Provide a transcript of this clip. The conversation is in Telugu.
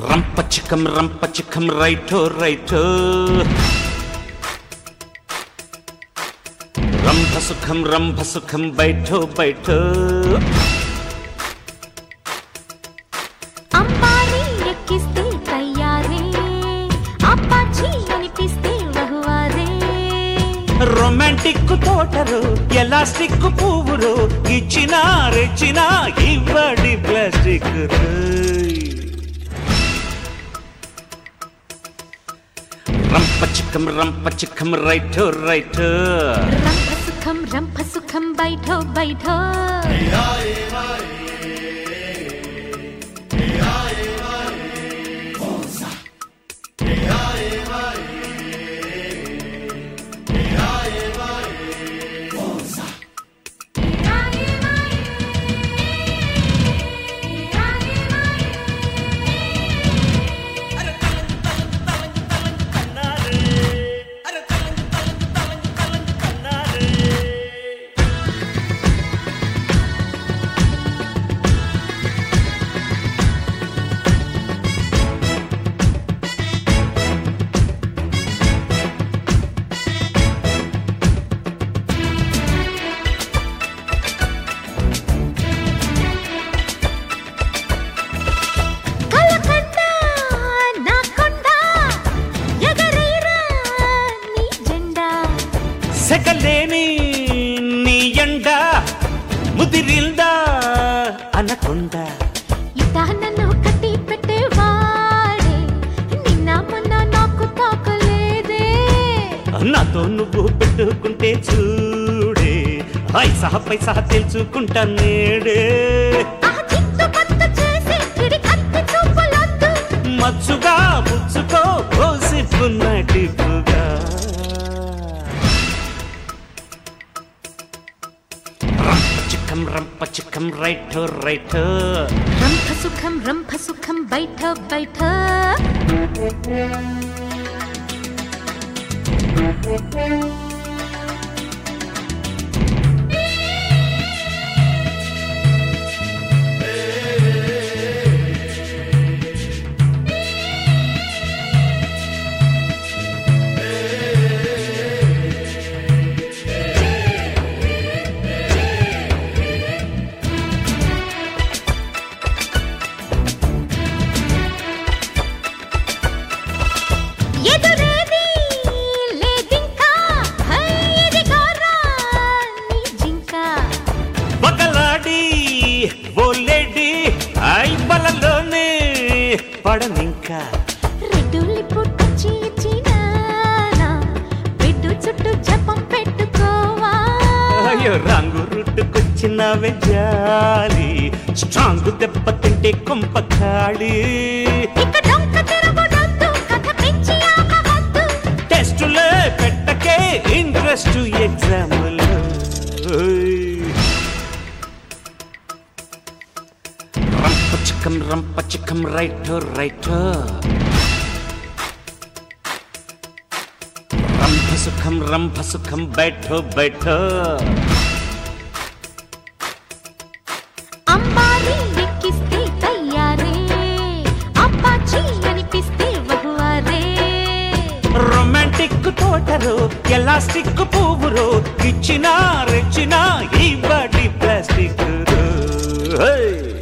రంప చిక్కం రంప చిక్కం రైటో రైటో రంభ సుఖం రంభ సుఖం బయటో బయటో అంబారీ ఎక్కిస్తే తయ్యారే అప్పాచి అనిపిస్తే వహువారే రొమాంటిక్ తోటరు ఎలాస్టిక్ పువ్వురు ఇచ్చినా రెచ్చినా ఇవ్వడి ప్లాస్టిక్ రంప చిక్కం రంప చిక్కం రైటో రైటో రంభ సుఖం రంభ సుఖం బయటో బయటో కలకండ నా కొండ ఎగరేరా నీ జెండా సెకలేని నీ ఎండ ముదిరిందా అనకొండ ఇట్టా నన్ను కట్టి పెట్టేవాడే నిన్న మొన్న నాకు తాకలేదే నాతో నువ్వు పెట్టుకుంటే చూడే హాయ్ సహ పైసా తెలుసుకుంటా నేడే ఆ చిత్తు పత్తు చేసి చిడి కత్తి చూపులొద్దు మచ్చుగా పుచ్చుకో పోసిపున్నటిపుగా రంప చిక్కం రంప చిక్కం రైట్ రైట్ రంభ సుఖం రంభ సుఖం బయట బయట ఎదురేది లేదింకా హై ఇదిగోరా నీ జింకా బగలాడి ఓలేడి ఐ బలలోనే పడనింకా రెడ్డుల్లి పుట్టొచ్చి ఇచ్చినానా బిడ్డు చుట్టూ జపం పెట్టుకోవా అయ్యో రంగు రుట్టుకొచ్చినవే జాలి స్ట్రాంగ్ దెబ్బ తింటే కొంప ఖాళీ ఇక డొంక తిరగొడొద్దు కథ పెంచి ఆపవద్దు టెస్టులే పెట్టకే ఇంట్రెస్ట్ ఎగ్జాములు రంప చిక్కం రంప చిక్కం రైట్ రైట్ రంభ సుఖం రంభ సుఖం బయట బయట అంబారీ ఎక్కిస్తే తయ్యారే అప్పాచి అనిపిస్తే వహువారే రొమాంటిక్ తోటరు ఎలాస్టిక్ పువ్వురు ఇచ్చినా రెచ్చినా ఈ బాడీ ప్లాస్టిక్